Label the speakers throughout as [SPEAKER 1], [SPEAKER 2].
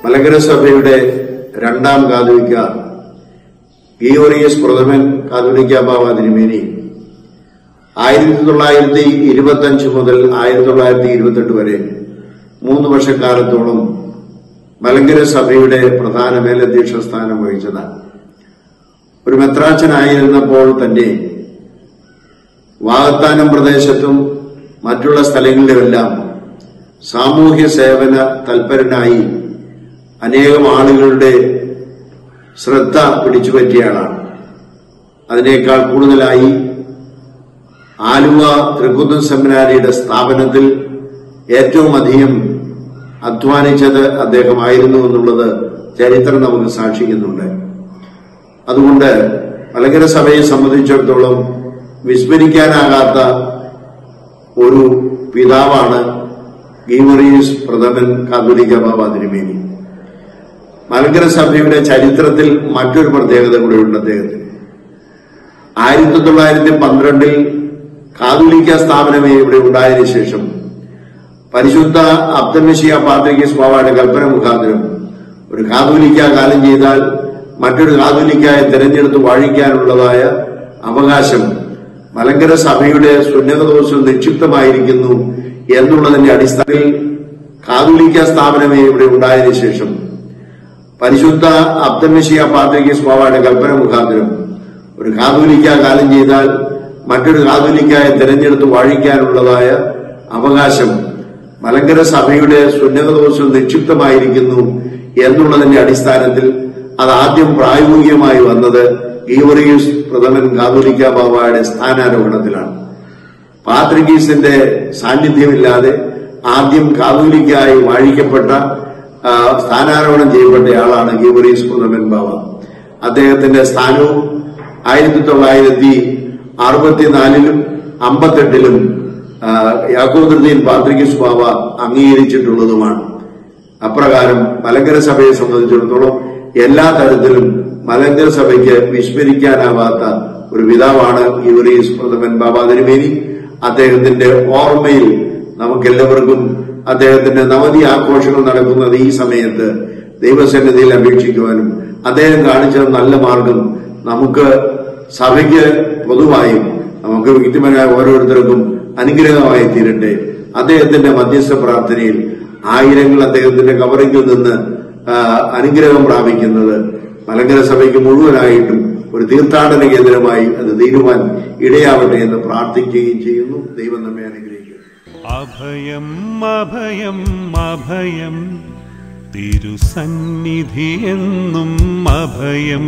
[SPEAKER 1] മലങ്കര സഭയുടെ രണ്ടാം കാതോലിക്ക ഗീവറിയസ് പ്രഥമൻ കാതോലിക്ക ബാബ തിരുമേനി ആയിരത്തി തൊള്ളായിരത്തി ഇരുപത്തി അഞ്ച് മുതൽ ആയിരത്തി തൊള്ളായിരത്തി ഇരുപത്തെട്ട് വരെ മൂന്ന് വർഷക്കാലത്തോളം മലങ്കര സഭയുടെ പ്രധാന മേലധ്യക്ഷ സ്ഥാനം വഹിച്ചതാണ് ഒരു മെത്രാച്ചനായിരുന്നപ്പോൾ തന്നെ വാഗത്താനം പ്രദേശത്തും മറ്റുള്ള സ്ഥലങ്ങളിലുമെല്ലാം സാമൂഹ്യ സേവന തൽപരനായി അനേകം ആളുകളുടെ ശ്രദ്ധ പിടിച്ചുപറ്റിയ ആളാണ് അതിനേക്കാൾ കൂടുതലായി ആലുവ തൃക്കുന്നം സെമിനാരിയുടെ സ്ഥാപനത്തിൽ ഏറ്റവും അധികം അധ്വാനിച്ചത് അദ്ദേഹമായിരുന്നു എന്നുള്ളത് ചരിത്രം നമുക്ക് സാക്ഷിക്കുന്നുണ്ട് അതുകൊണ്ട് മലങ്കര സഭയെ സംബന്ധിച്ചിടത്തോളം വിസ്മരിക്കാനാകാത്ത ഒരു പിതാവാണ് ഗീവറീസ് പ്രഥമൻ കാതോലിക്ക ബാബ തിരുമേനി മലങ്കര സഭയുടെ ചരിത്രത്തിൽ മറ്റൊരു പ്രത്യേകത കൂടെയുണ്ട് അദ്ദേഹത്തിന് ആയിരത്തി തൊള്ളായിരത്തി പന്ത്രണ്ടിൽ കാതോലിക്ക സ്ഥാപനമേ ഇവിടെ ഉണ്ടായതിനു ശേഷം പരിശുദ്ധ അബ്ദമഷിയ പാത്രികീസ് ബാബയുടെ കൽപ്പന മുഖാന്തരം ഒരു കാതോലിക്ക കാലം ചെയ്താൽ മറ്റൊരു കാതോലിക്കായെ തെരഞ്ഞെടുത്ത് വാഴിക്കാനുള്ളതായ അവകാശം മലങ്കര സഭയുടെ സുന്നതദോഷം നിക്ഷിപ്തമായിരിക്കുന്നു എന്നുള്ളതിന്റെ അടിസ്ഥാനത്തിൽ കാതോലിക്ക സ്ഥാപനമേ ഇവിടെ ഉണ്ടായതിനു ശേഷം പരിശുദ്ധ അബ്ദമഷിയ പാത്രികീസ് ബാബയുടെ കൽപ്പന മുഖാന്തരം ഒരു കാതോലിക്ക കാലം ചെയ്താൽ മറ്റൊരു കാതോലിക്കായെ തെരഞ്ഞെടുത്ത് വാഴിക്കാനുള്ളതായ അവകാശം മലങ്കര സഭയുടെ സുന്നതദോഷം നിക്ഷിപ്തമായിരിക്കുന്നു എന്നുള്ളതിന്റെ അടിസ്ഥാനത്തിൽ അത് ആദ്യം പ്രായോഗികമായി വന്നത് ഗീവറിയൂസ് പ്രഥമൻ കാതോലിക്ക ബാബയുടെ സ്ഥാനാരോഹണത്തിലാണ് പാത്രികീസിന്റെ സാന്നിധ്യമില്ലാതെ ആദ്യം കാതോലിക്കായി വാഴിക്കപ്പെട്ട ആ, സ്ഥാനാരോഹണം ചെയ്യപ്പെട്ടയാളാണ് ഗീവറീസ് പ്രഥമൻ ബാബ അദ്ദേഹത്തിന്റെ സ്ഥാനവും ആയിരത്തി തൊള്ളായിരത്തി അറുപത്തിനാലിലും അമ്പത്തെട്ടിലും യാക്കോദൃതിയിൽ പാത്രികീസ് ബാബ അംഗീകരിച്ചിട്ടുള്ളതുമാണ് അപ്രകാരം മലങ്കര സഭയെ സംബന്ധിച്ചിടത്തോളം എല്ലാ തരത്തിലും മലങ്കര സഭയ്ക്ക് വിസ്മരിക്കാനാവാത്ത ഒരു പിതാവാണ് യുവറീസ് പ്രഥമൻ ബാബ തിരുമേനി അദ്ദേഹത്തിന്റെ ഓർമ്മയിൽ നമുക്കെല്ലാവർക്കും അദ്ദേഹത്തിന്റെ നവതി ആഘോഷങ്ങൾ നടക്കുന്നത് ഈ സമയത്ത് ദൈവസന്നിധിയിൽ അപേക്ഷിക്കുവാനും അദ്ദേഹം കാണിച്ച നല്ല മാർഗം നമുക്ക് സഭയ്ക്ക് പൊതുവായും നമുക്ക് വ്യക്തിപരമായ ഓരോരുത്തർക്കും അനുഗ്രഹമായി തീരട്ടെ അദ്ദേഹത്തിന്റെ മധ്യസ്ഥ പ്രാർത്ഥനയിൽ ആയിരങ്ങൾ അദ്ദേഹത്തിന്റെ കവറിങ്ങിൽ നിന്ന് ആ, അനുഗ്രഹം പ്രാപിക്കുന്നത് മലങ്കര സഭയ്ക്ക് മുഴുവനായിട്ടും ഒരു തീർത്ഥാടന കേന്ദ്രമായി അത് തീരുവാൻ ഇടയാവട്ടെ എന്ന് പ്രാർത്ഥിക്കുകയും ചെയ്യുന്നു ദൈവം നമ്മെ അനുഗ്രഹിക്കും
[SPEAKER 2] അഭയം അഭയം അഭയം തിരുസന്നിധിയെന്നും അഭയം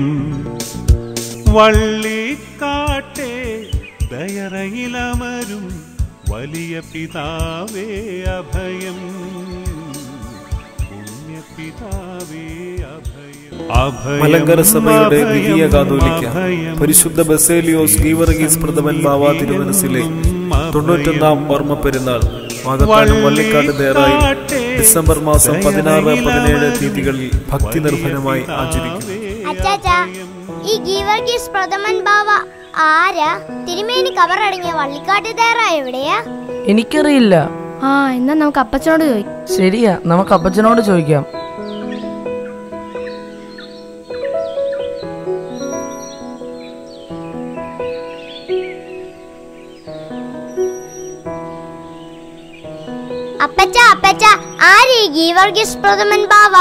[SPEAKER 2] വള്ളിക്കാട്ടെ ദയറയിലമരും വലിയ പിതാവേ അഭയം പുണ്യപിതാവേ അഭയം അഭയം,
[SPEAKER 3] മലങ്കര സഭയുടെ
[SPEAKER 2] അഭയം,
[SPEAKER 3] ദ്വിതീയ കാതോലിക്ക
[SPEAKER 2] അഭയം.
[SPEAKER 3] പരിശുദ്ധ ബസേലിയോസ് ഗീവർഗീസ് പ്രഥമൻ ബാവ തിരുമനസിലെ തൊണ്ണൂറ്റൊന്നാം ഓർമ്മ പെരുന്നാൾ വാഗത്താനം വള്ളിക്കാട് ദേറായി ഡിസംബർ മാസം പതിനാറ് പതിനേഴ് തീയതികളിൽ ഭക്തി നിർഭരമായി ആചരിക്കും
[SPEAKER 4] അച്ചാച്ചാ ഈ ഗീവർഗീസ് പ്രഥമൻ ബാവ ആരാ തിരുമേനി കവറടങ്ങിയ വള്ളിക്കാട്ട് തേറ എവിടെയാ
[SPEAKER 5] എനിക്കറിയില്ല
[SPEAKER 6] ആ എന്നാ നമുക്ക് അപ്പച്ചനോട് ചോദിക്കാം
[SPEAKER 5] ശരിയാ നമുക്ക് അപ്പച്ചനോട് ചോദിക്കാം
[SPEAKER 4] അപ്പച്ച അപ്പച്ച ആര് ഈ ഗീവർഗീസ് പ്രഥമൻ ബാവ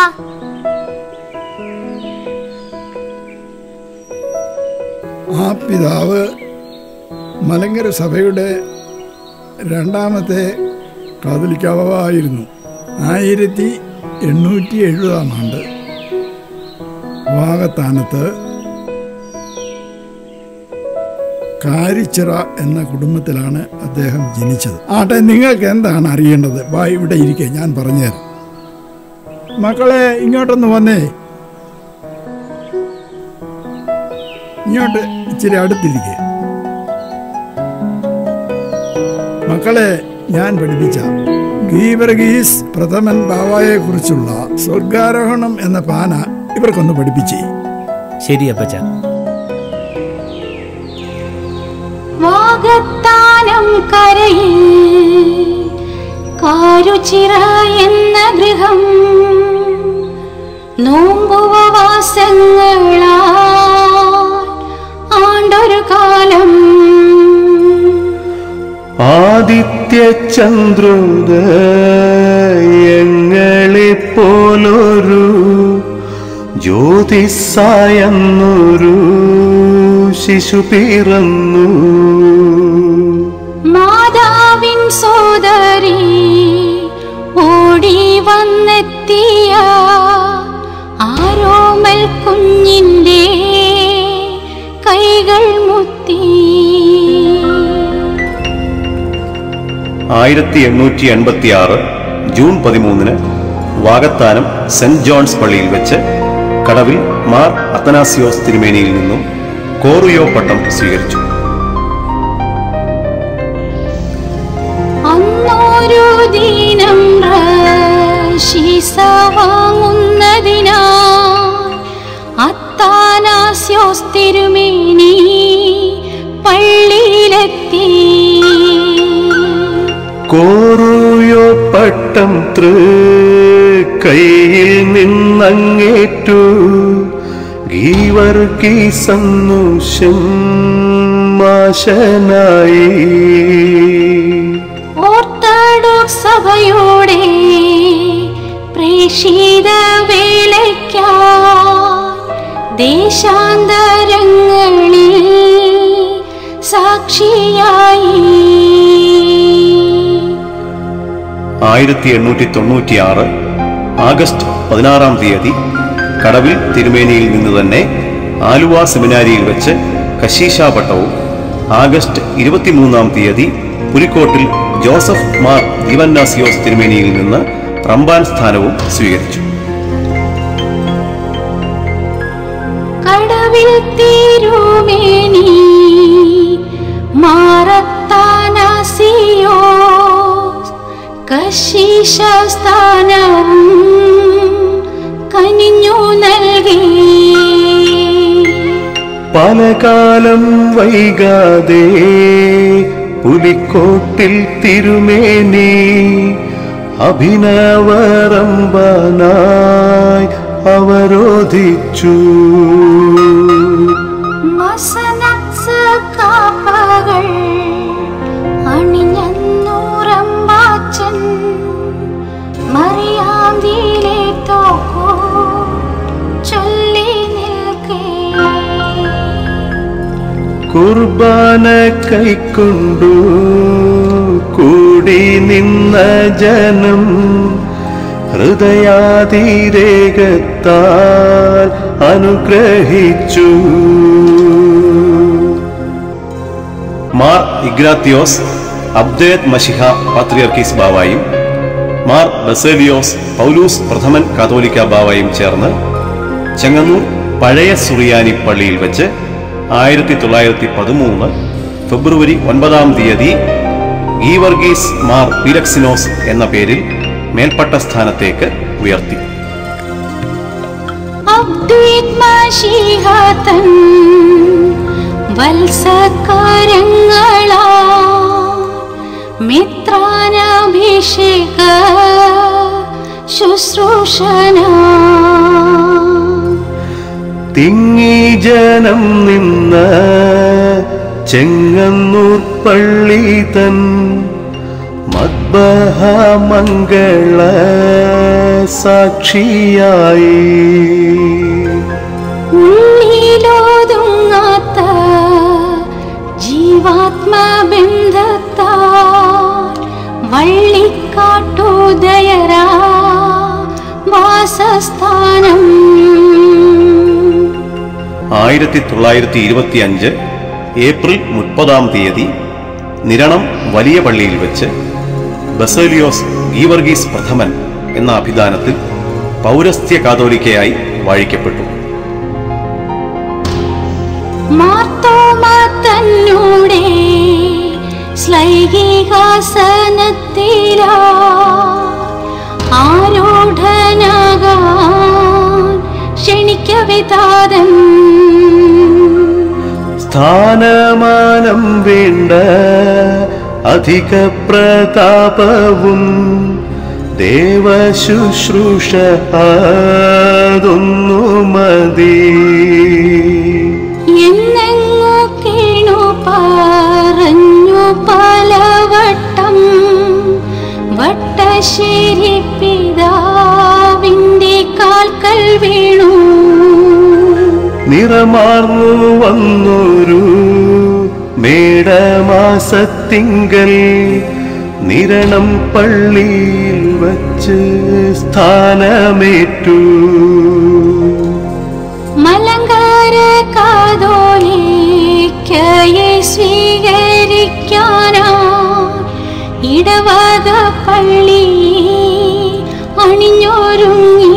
[SPEAKER 7] ആ പിതാവ് മലങ്കര സഭയുടെ രണ്ടാമത്തെ കാതലിക്കാവായിരുന്നു ആയിരത്തി എണ്ണൂറ്റി എഴുപതാം ആണ്ട് വാഗത്താനത്ത് കാരിച്ചിറ എന്ന കുടുംബത്തിലാണ് അദ്ദേഹം ജനിച്ചത് ആട്ടെ നിങ്ങൾക്ക് എന്താണ് അറിയേണ്ടത് വാ ഇവിടെ ഇരിക്കെ ഞാൻ പറഞ്ഞുതരാം മക്കളെ ഇങ്ങോട്ടൊന്ന് വന്നേ ഇങ്ങോട്ട് ഇച്ചിരി അടുത്തിരിക്കെ മക്കളെ ഞാൻ പഠിപ്പിച്ച ഗീവർഗീസ് പ്രഥമൻ ബാവായെ കുറിച്ചുള്ള സ്വർഗാരോഹണം എന്ന പാന ഇവർക്കൊന്ന് പഠിപ്പിച്ചേ
[SPEAKER 8] ശരി അപ്പച്ച
[SPEAKER 9] വാഗത്താനം കരയിൽ കാരുചിറ എന്ന ഗൃഹം നോമ്പുപവാസങ്ങളാ ആണ്ടൊരു കാലം
[SPEAKER 8] ആദിത്യ ചന്ദ്രോദയങ്ങളെ പോലൊരു ജ്യോതിസായെന്നൊരു ശിശു പിറന്നു
[SPEAKER 9] മാതാവിൻ സോദരി ഓടി വന്നെത്തിയ ആരോമൽ കുഞ്ഞിൻ്റെ കൈകൾ മുത്തി
[SPEAKER 8] ആയിരത്തി എണ്ണൂറ്റി എൺപത്തി ആറ് ജൂൺ പതിമൂന്നിന് വാകത്താനം സെന്റ് ജോൺസ് പള്ളിയിൽ വെച്ച് കടവിൽ മാർ അത്തനാസിയോസ് തിരുമേനിയിൽ നിന്നും കോറിയോ പട്ടം സ്വീകരിച്ചു
[SPEAKER 9] അന്നൊരു ദിനം ശീസ വാങ്ങുന്നതിനാ അത്താനാസ്യോസ് തിരുമേനി പള്ളിയിലെത്തി
[SPEAKER 8] കോറുയോ പട്ടം തൃ കയ്യിൽ നിന്നങ്ങേറ്റു ഗീവർഗീ സന്നുഷം മാശനായി
[SPEAKER 9] ഓർത്തഡോക്സ് സഭയോടെ പ്രേക്ഷിത വേലയ്ക്കാ ദേശാന്തരങ്ങളിൽ സാക്ഷിയായി
[SPEAKER 8] ആയിരത്തി എണ്ണൂറ്റി തൊണ്ണൂറ്റിയാറ് ആഗസ്റ്റ് പതിനാറാം തീയതി കടവിൽ തിരുമേനിയിൽ നിന്ന് തന്നെ ആലുവ സെമിനാരിയിൽ വെച്ച് കശീശ പട്ടവും ആഗസ്റ്റ് ഇരുപത്തിമൂന്നാം തീയതി പുലിക്കോട്ടിൽ ജോസഫ് മാർ ദീവന്നാസിയോസ് തിരുമേനിയിൽ നിന്ന് റംബാൻ സ്ഥാനവും സ്വീകരിച്ചു
[SPEAKER 9] കടവിൽ തിരുമേനി മാറത്താനാസിയോ കശീശ സ്ഥാനവും കനിഞ്ഞു നൽകി
[SPEAKER 8] പല കാലം വൈകാതെ പുലിക്കോട്ടിൽ തിരുമേനി അഭിനവറമ്പാനായി അവരോധിച്ചു
[SPEAKER 9] മസനത്സ് കാപ്പകൾ അണിഞ്ഞൂറമ്പാച്ചൻ മറിയാന്തിയിലെ തോക്കോ ചൊല്ലി നിൽക്കേ
[SPEAKER 8] കുർബാന കൈക്കൊണ്ടു കൂടി നിന്ന ജനം ഹൃദയാതിരേകത്താൽ അനുഗ്രഹിച്ചു മാർ ഇഗ്രാത്തിയോസ് അബ്ദേത് മഷിഹ പാത്രിയർക്കീസ് ബാവായും മാർ ബസേലിയോസ് പൗലൂസ് പ്രഥമൻ കാതോലിക്ക ബാവായും ചേർന്ന് ചെങ്ങന്നൂർ പഴയ സുറിയാനി പള്ളിയിൽ വെച്ച് ആയിരത്തി തൊള്ളായിരത്തി പതിമൂന്ന് ഫെബ്രുവരി ഒൻപതാം തീയതി ഗീവർഗീസ് മാർ പീലക്സിനോസ് എന്ന പേരിൽ മേൽപ്പട്ട സ്ഥാനത്തേക്ക് ഉയർത്തി
[SPEAKER 9] അബ്ദീത്മശീഹതൻ വത്സകരങ്ങളാ മിത്രാനഭിഷേക ശുശ്രൂഷന
[SPEAKER 8] തിങ്ങി ജനം നിന്ന ചെങ്ങന്നൂർ പള്ളി തൻ മദ്ബഹ മംഗള സാക്ഷിയായി
[SPEAKER 9] ഉള്ളിലോതുങ്ങാത്ത ജീവാത്മബന്ധത്താ വള്ളിക്കാട്ടുദയരാ വാസസ്ഥാനം
[SPEAKER 8] ആയിരത്തി തൊള്ളായിരത്തി ഇരുപത്തി അഞ്ച് ഏപ്രിൽ മുപ്പതാം തീയതി നിരണം വലിയ പള്ളിയിൽ വെച്ച് ബസേലിയോസ് ഗീവർഗീസ് പ്രഥമൻ എന്ന അഭിധാനത്തിൽ പൗരസ്ത്യ കാതോലിക്കയായി വാഴിക്കപ്പെട്ടു
[SPEAKER 9] മാർത്തോമ തന്നൂടെ ശ്ലൈകികാസനത്തിലാ ആരോഢനാകാൻ ക്ഷണിക്കവിതാതൻ
[SPEAKER 8] സ്ഥാനമാനം വേണ്ട അധിക പ്രതാപവും ദേവശുശ്രൂഷ അതൊന്നു മതി
[SPEAKER 9] എന്നെങ്ങോ കേണു പറഞ്ഞു പലവട്ടം വട്ടശ്ശേരി പിതാവിൻ്റെ കാൽക്കൽ വീണു
[SPEAKER 8] നിറമാർന്നു വന്നൊരു മേടമാസത്തിങ്കൽ നിരണം പള്ളിയിൽ വച്ച് സ്ഥാനമേറ്റു
[SPEAKER 9] മലങ്കാര കാതോലിക്കയെ സ്വീകരിക്കാനാ ഇടവക പള്ളി അണിഞ്ഞൊരുങ്ങി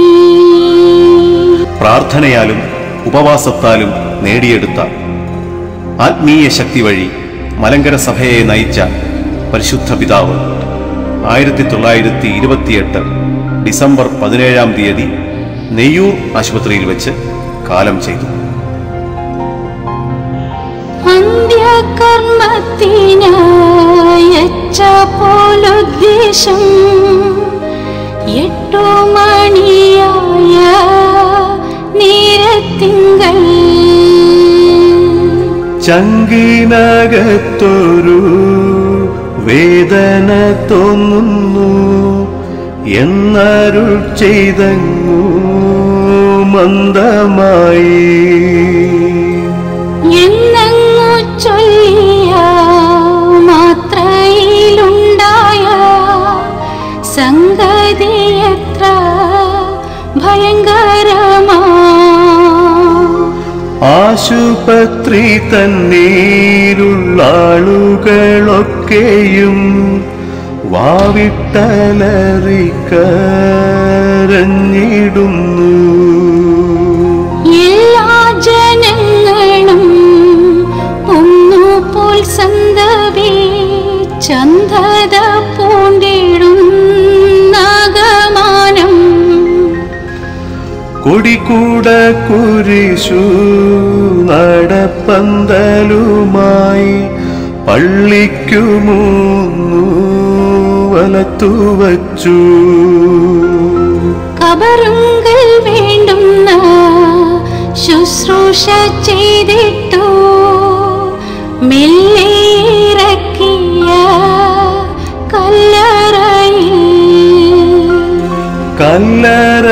[SPEAKER 8] പ്രാർത്ഥനയാലും ഉപവാസത്താലും നേടിയെടുത്ത ആത്മീയ ശക്തി വഴി മലങ്കര സഭയെ നയിച്ച പരിശുദ്ധ പിതാവ് ആയിരത്തി തൊള്ളായിരത്തി ഇരുപത്തിയെട്ട് ഡിസംബർ പതിനേഴാം തീയതി നെയ്യൂർ ആശുപത്രിയിൽ വെച്ച് കാലം ചെയ്തു
[SPEAKER 9] അന്ത്യകർമ്മത്തിനയച്ച പോലുദ്ദേശം എട്ടു മണിയായ നേരത്തിങ്കൾ
[SPEAKER 8] ചങ്കിനകത്തൊരു വേദന തോന്നുന്നു എന്നരുൾ ചെയ്തങ്ങു മന്ദമായി
[SPEAKER 9] എന്നങ്ങു ചൊല്ലിയ മാത്രയിലുണ്ടായ സംഗതി എത്ര ഭയങ്കരമാ
[SPEAKER 8] ആശുപത്രി തന്നീരുള്ള ആളുകളൊക്കെയും വാവിട്ടലറിക്കരഞ്ഞിടുന്നു
[SPEAKER 9] എല്ലാ ജനങ്ങളും ഒന്നുപോൽ സന്തവേ ചന്തത പൂണ്ടിടുന്നകമാനം
[SPEAKER 8] കൊടിക്കൂട കുരിശു നടപ്പന്തലുമായി പള്ളിക്കു മൂന്നു വലത്തുവച്ചു
[SPEAKER 9] കബറുങ്കൽ വേണ്ടുന്ന ശുശ്രൂഷ ചെയ്തിട്ടു മെല്ലെ ഇറക്കിയ കല്ലറയിൽ
[SPEAKER 8] കല്ലറ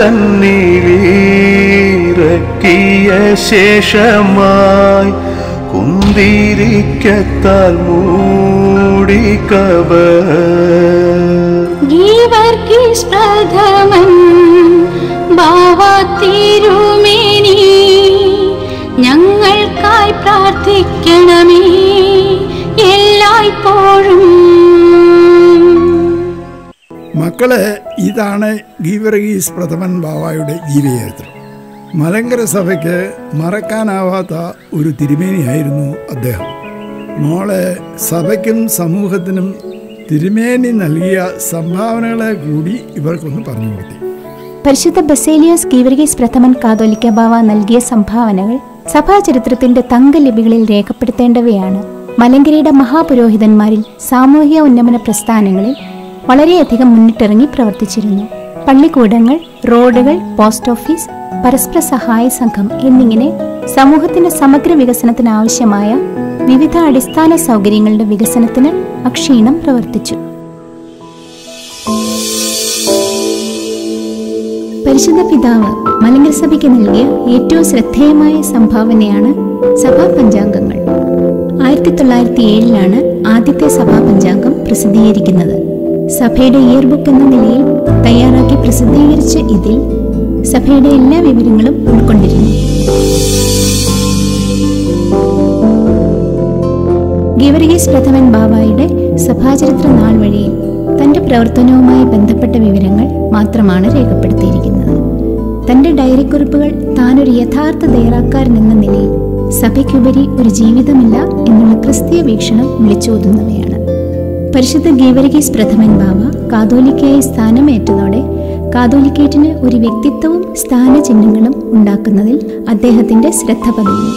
[SPEAKER 8] തന്നിലിറക്കിയ ശേഷമായി കുന്തിരിക്കത്താൽ മൂടി കബർ
[SPEAKER 9] ഗീവർഗീസ് പ്രഥമൻ ബാവ തിരുമേനി ഞങ്ങൾക്കായി പ്രാർത്ഥിക്കണമേ എല്ലായ്പ്പോഴും
[SPEAKER 7] മക്കളെ ഇതാണ് ഗീവർഗീസ് പ്രഥമൻ ബാവായുടെ ജീവചരിത്രം മലങ്കര സഭയ്ക്ക് മറക്കാനാവാത്ത ഒരു തിരുമേനിയായിരുന്നു അദ്ദേഹം മോളെ സഭയ്ക്കും സമൂഹത്തിനും തിരുമേനി നൽകിയ സംഭാവനകളെ കൂടി ഇവർക്കൊന്ന് പറഞ്ഞു കൊടുത്തി
[SPEAKER 10] പരിശുദ്ധ ബസേലിയോസ് കീവർഗീസ് പ്രഥമൻ കാതോലിക്ക ബാവ നൽകിയ സംഭാവനകൾ സഭാചരിത്രത്തിന്റെ തങ്കലിപികളിൽ രേഖപ്പെടുത്തേണ്ടവയാണ് മലങ്കരയുടെ മഹാപുരോഹിതന്മാരിൽ സാമൂഹിക ഉന്നമന പ്രസ്ഥാനങ്ങളിൽ വളരെയധികം മുന്നിട്ടിറങ്ങി പ്രവർത്തിച്ചിരുന്നു പള്ളിക്കൂടങ്ങൾ റോഡുകൾ പോസ്റ്റ് ഓഫീസ് പരസ്പര സഹായ സംഘം എന്നിങ്ങനെ സമൂഹത്തിന്റെ സമഗ്ര വികസനത്തിന് ആവശ്യമായ വിവിധ അടിസ്ഥാന സൗകര്യങ്ങളുടെ വികസനത്തിന് അക്ഷീണം പ്രവർത്തിച്ചു പരിശുദ്ധ പിതാവ് മലങ്കര സഭയ്ക്ക് നൽകിയ ഏറ്റവും ശ്രദ്ധേയമായ സംഭാവനയാണ് സഭാ പഞ്ചാംഗങ്ങൾ ആയിരത്തി തൊള്ളായിരത്തി ഏഴിലാണ് ആദ്യത്തെ സഭാ പഞ്ചാംഗം പ്രസിദ്ധീകരിക്കുന്നത് സഭയുടെ ഇയർ ബുക്ക് എന്ന നിലയിൽ തയ്യാറാക്കി പ്രസിദ്ധീകരിച്ച ഇതിൽ സഭയുടെ എല്ലാ വിവരങ്ങളും ഉൾക്കൊണ്ടിരുന്നു ഗിവർഗീസ് പ്രഥമൻ ബാബായുടെ സഭാചരിത്ര നാൾ വഴിയിൽ തന്റെ പ്രവർത്തനവുമായി ബന്ധപ്പെട്ട വിവരങ്ങൾ മാത്രമാണ് രേഖപ്പെടുത്തിയിരിക്കുന്നത് തന്റെ ഡയറിക്കുറിപ്പുകൾ താനൊരു യഥാർത്ഥ തയ്യാറാക്കാരൻ എന്ന നിലയിൽ സഭയ്ക്കുപരി ഒരു ജീവിതമില്ല എന്നുള്ള ക്രിസ്തീയ വീക്ഷണം വിളിച്ചോതുന്നവയാണ് പരിശുദ്ധ ഗീവർഗീസ് പ്രഥമൻ ബാബ കാതോലിക്കയായി സ്ഥാനമേറ്റതോടെ കാതോലിക്കേറ്റിന് ഒരു വ്യക്തിത്വവും സ്ഥാനചിഹ്നങ്ങളും ഉണ്ടാക്കുന്നതിൽ അദ്ദേഹത്തിന്റെ ശ്രദ്ധ പതിഞ്ഞു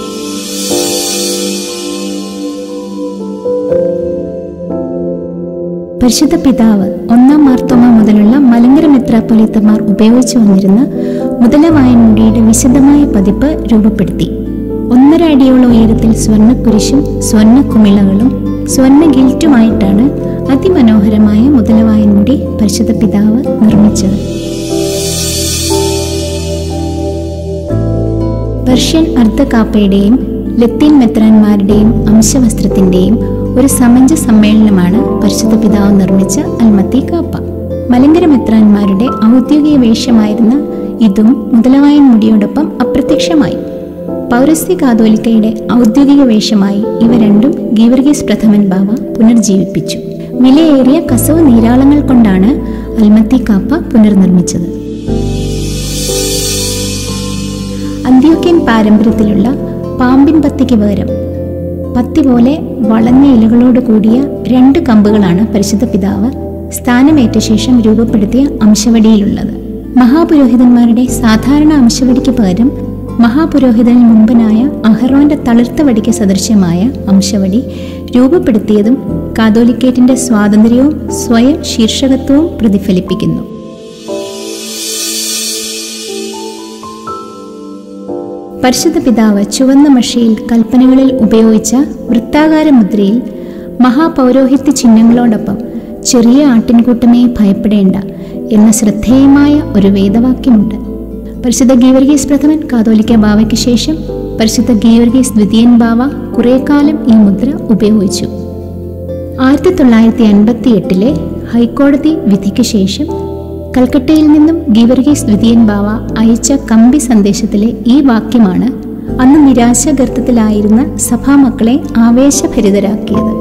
[SPEAKER 10] പരിശുദ്ധ പിതാവ് ഒന്നാം മാർത്തോമ മുതലുള്ള മലങ്കര മെത്രാപ്പൊലിത്തമാർ ഉപയോഗിച്ചു വന്നിരുന്ന മുതലവായൻമുടിയുടെ വിശദമായ പതിപ്പ് രൂപപ്പെടുത്തി ഒന്നര അടിയോളം ഉയരത്തിൽ സ്വർണ്ണക്കുരിശും സ്വർണ്ണ കുമിളകളും സ്വർണ്ണ ഗിൽറ്റുമായിട്ടാണ് അതിമനോഹരമായ മുതലവായൻമുടി പരിശുദ്ധ പിതാവ് നിർമ്മിച്ചത് പെർഷ്യൻ അർദ്ധകാപ്പയുടെയും ലത്തീൻ മെത്രാന്മാരുടെയും അംശവസ്ത്രത്തിന്റെയും ഒരു സമഞ്ച സമ്മേളനമാണ് പരിശുദ്ധ പിതാവ് നിർമ്മിച്ച അൽമത്തി കാപ്പ മലങ്കര മെത്രാന്മാരുടെ ഔദ്യോഗിക വേഷമായിരുന്ന ഇതും മുതലവായൻ മുടിയോടൊപ്പം അപ്രത്യക്ഷമായി പൗരസ്ത്യ കാതോലിക്കയുടെ ഔദ്യോഗിക വേഷമായി ഇവ രണ്ടും ഗീവർഗീസ് പ്രഥമൻ ബാവ പുനർജീവിപ്പിച്ചു വിലയേറിയ കസവ് നീരാളങ്ങൾ കൊണ്ടാണ് അൽമത്തി കാപ്പ പുനർനിർമ്മിച്ചത് അന്ത്യോക്യൻ പാരമ്പര്യത്തിലുള്ള പാമ്പിൻ പത്തിക്ക് പകരം പത്തി പോലെ വളഞ്ഞ ഇലകളോട് കൂടിയ രണ്ട് കമ്പുകളാണ് പരിശുദ്ധ പിതാവ് സ്ഥാനമേറ്റ ശേഷം രൂപപ്പെടുത്തിയ അംശവടിയിലുള്ളത് മഹാപുരോഹിതന്മാരുടെ സാധാരണ അംശവടിക്ക് പകരം മഹാപുരോഹിതന് മുമ്പനായ അഹറോന്റെ തളിർത്ത വടിക്ക് സദൃശ്യമായ അംശവടി രൂപപ്പെടുത്തിയതും കാതോലിക്കേറ്റിന്റെ സ്വാതന്ത്ര്യവും സ്വയം ശീർഷകത്വവും പ്രതിഫലിപ്പിക്കുന്നു പരിശുദ്ധ പിതാവ് ചുവന്ന മഷിയിൽ കൽപ്പനകളിൽ ഉപയോഗിച്ച വൃത്താകാര മുദ്രയിൽ മഹാപൗരോഹിത്യ ചിഹ്നങ്ങളോടൊപ്പം ചെറിയ ആട്ടിൻകൂട്ടമേ ഭയപ്പെടേണ്ട എന്ന ശ്രദ്ധേയമായ ഒരു വേദവാക്യമുണ്ട് പരിശുദ്ധ ഗീവർഗീസ് പ്രഥമൻ കാതോലിക്ക ബാവയ്ക്ക് ശേഷം പരിശുദ്ധ ഗീവർഗീസ് ദ്വിതീയൻ ബാവ കുറേ കാലം ഈ മുദ്ര ഉപയോഗിച്ചു ആയിരത്തി തൊള്ളായിരത്തി അൻപത്തി എട്ടിലെ ഹൈക്കോടതി വിധിക്ക് ശേഷം കൽക്കട്ടയിൽ നിന്നും ഗീവർഗീസ് ദ്വിതീയൻ ബാവ അയച്ച കമ്പി സന്ദേശത്തിലെ ഈ വാക്യമാണ് അന്ന് നിരാശാഗർത്തത്തിലായിരുന്ന സഭാമക്കളെ ആവേശഭരിതരാക്കിയത്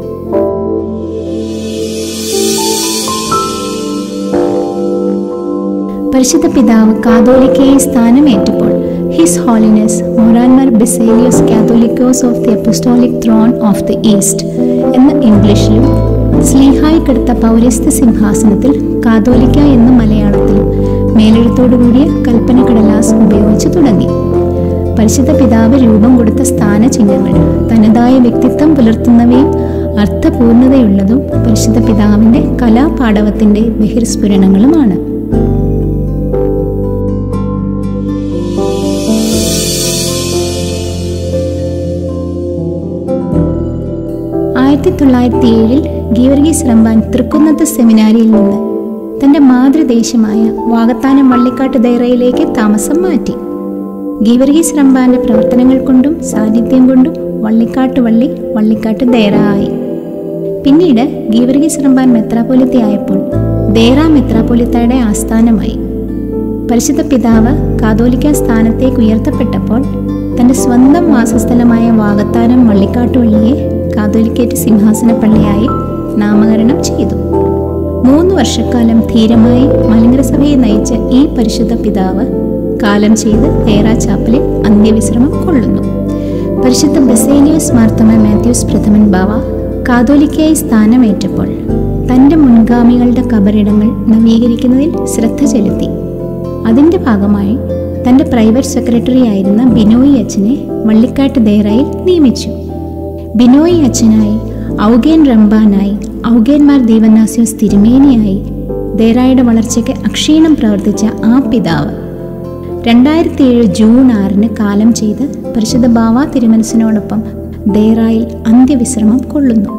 [SPEAKER 10] പരിശുദ്ധ പിതാവ് കാതോലിക്കയെ സ്ഥാനമേറ്റപ്പോൾ his holiness Moran Mar Baselios Catholicos of the apostolic throne of the East എന്ന ഇംഗ്ലീഷിലും സ്ലീഹായി കെടുത്ത പൗരസ്ത്യ സിംഹാസനത്തിൽ കാതോലിക്ക എന്ന മലയാളത്തിലും മേലെഴുത്തോടുകൂടിയ കൽപ്പന കടലാസ് ഉപയോഗിച്ചു തുടങ്ങി പരിശുദ്ധ പിതാവ് രൂപം കൊടുത്ത സ്ഥാനചിഹ്നങ്ങൾ തനതായ വ്യക്തിത്വം പുലർത്തുന്നവയും അർത്ഥപൂർണതയുള്ളതും പരിശുദ്ധ പിതാവിന്റെ കലാപാടവത്തിന്റെ ബഹിർസ്ഫുരണങ്ങളുമാണ് ആയിരത്തി തൊള്ളായിരത്തി ഏഴിൽ ഗീവർഗീസ് റമ്പാൻ തൃക്കുന്നത്ത് സെമിനാരിയിൽ നിന്ന് തന്റെ മാതൃദേശമായ വാകത്താനം വള്ളിക്കാട്ട് ദൈറയിലേക്ക് താമസം മാറ്റി ഗീവർഗീസ് റമ്പാന്റെ പ്രവർത്തനങ്ങൾ കൊണ്ടും സാന്നിധ്യം കൊണ്ടും വള്ളിക്കാട്ട് വള്ളി വള്ളിക്കാട്ട് ദേറ ആയി പിന്നീട് ഗീവർഗീസ് റമ്പാൻ മെത്രാപ്പൊലിത്തയായപ്പോൾ ദേറ മെത്രാപ്പൊലിത്തയുടെ ആസ്ഥാനമായി പരിശുദ്ധ പിതാവ് കാതോലിക്ക സ്ഥാനത്തേക്ക് ഉയർത്തപ്പെട്ടപ്പോൾ തന്റെ സ്വന്തം വാസസ്ഥലമായ വാകത്താനം വള്ളിക്കാട്ടുവള്ളിയെ കാതോലിക്കേറ്റ് സിംഹാസന പള്ളിയായി നാമകരണം ചെയ്തു മൂന്ന് വർഷക്കാലം ധീരമായി മലങ്കര സഭയെ നയിച്ച ഈ പരിശുദ്ധ പിതാവ് കാലം ചെയ്ത് തേറാ ചാപ്പലിൽ അന്ത്യവിശ്രമം കൊള്ളുന്നു പരിശുദ്ധ ബസേലിയോസ് മാർത്തമ മാത്യൂസ് പ്രഥമൻ ബാവ കാതോലിക്കയായി സ്ഥാനമേറ്റപ്പോൾ തന്റെ മുൻഗാമികളുടെ കബറിടങ്ങൾ നവീകരിക്കുന്നതിൽ ശ്രദ്ധ ചെലുത്തി അതിന്റെ ഭാഗമായി തന്റെ പ്രൈവറ്റ് സെക്രട്ടറി ആയിരുന്ന ബിനോയി അച്ഛനെ വള്ളിക്കാട്ട് ദേറായിൽ നിയമിച്ചു ബിനോയി അച്ഛനായി ഔഗേൻ റംബാനായി ഔഗേന്മാർ ദീവനാസ്യോസ് തിരുമേനിയായി ദേറായുടെ വളർച്ചയ്ക്ക് അക്ഷീണം പ്രവർത്തിച്ച ആ പിതാവ് രണ്ടായിരത്തി ഏഴ് ജൂൺ ആറിന് കാലം ചെയ്ത് പരിശുദ്ധ ബാവ തിരുമനസിനോടൊപ്പം ദേറായിൽ അന്ത്യവിശ്രമം കൊള്ളുന്നു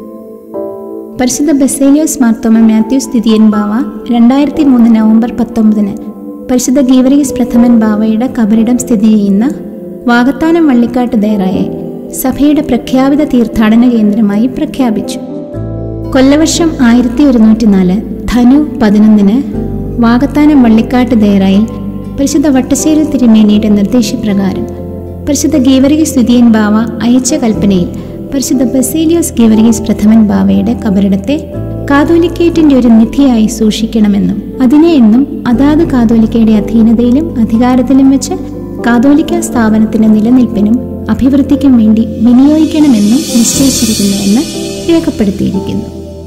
[SPEAKER 10] പരിശുദ്ധ ബസേലിയോസ് മാർത്തോമ മാത്യൂസ് ദിദിയൻ ബാവ രണ്ടായിരത്തി മൂന്ന് നവംബർ പത്തൊമ്പതിന് പരിശുദ്ധ ഗീവറീസ് പ്രഥമൻ ബാവയുടെ കബറിടം സ്ഥിതി ചെയ്യുന്ന വാകത്താനം വള്ളിക്കാട്ട് ദേറായെ സഭയുടെ പ്രഖ്യാപിത തീർത്ഥാടന കേന്ദ്രമായി പ്രഖ്യാപിച്ചു കൊല്ലവർഷം ആയിരത്തി ഒരുന്നൂറ്റി നാല് ധനു പതിനൊന്നിന് വാകത്താനം വള്ളിക്കാട്ട് ദേറായിൽ പരിശുദ്ധ വട്ടശ്ശേരി തിരുമേനിയുടെ നിർദ്ദേശപ്രകാരം പരിശുദ്ധ ഗീവറീസ് ദ്വിതീയൻ ബാവ അയച്ച കൽപ്പനയിൽ പരിശുദ്ധ ബസേലിയോസ് ഗീവറീസ് പ്രഥമൻ ബാവയുടെ കബറിടത്തെ കാതോലിക്കേറ്റിന്റെ ഒരു നിധിയായി സൂക്ഷിക്കണമെന്നും അതിനെ എന്നും അതാത് കാതോലിക്കയുടെ അധീനതയിലും അധികാരത്തിലും വെച്ച് കാതോലിക്ക സ്ഥാപനത്തിന്റെ നിലനിൽപ്പിനും അഭിവൃദ്ധിക്കും വേണ്ടി വിനിയോഗിക്കണമെന്നും നിശ്ചയിച്ചിരിക്കുന്നുവെന്ന് രേഖപ്പെടുത്തിയിരിക്കുന്നു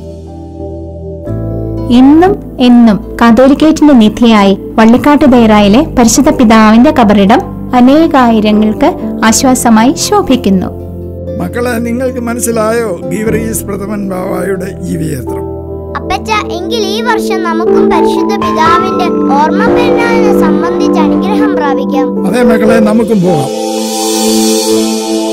[SPEAKER 10] ഇന്നും എന്നും കാതോലിക്കേറ്റിന്റെ നിധിയായി വള്ളിക്കാട്ട് ദേറായിലെ പരിശുദ്ധ പിതാവിന്റെ കബറിടം അനേകായിരങ്ങൾക്ക് ആശ്വാസമായി ശോഭിക്കുന്നു
[SPEAKER 7] മക്കളെ നിങ്ങൾക്ക് മനസ്സിലായോ ഗീവറീസ് പ്രഥമൻ ബാവായുടെ ജീവിചരിത്രം
[SPEAKER 4] അപ്പച്ച എങ്കിൽ ഈ വർഷം നമുക്കും പരിശുദ്ധ പിതാവിന്റെ ഓർമ്മ പെരുന്നാളിനെ സംബന്ധിച്ച് അനുഗ്രഹം പ്രാപിക്കാം
[SPEAKER 7] അതേ മക്കളെ നമുക്കും പോകാം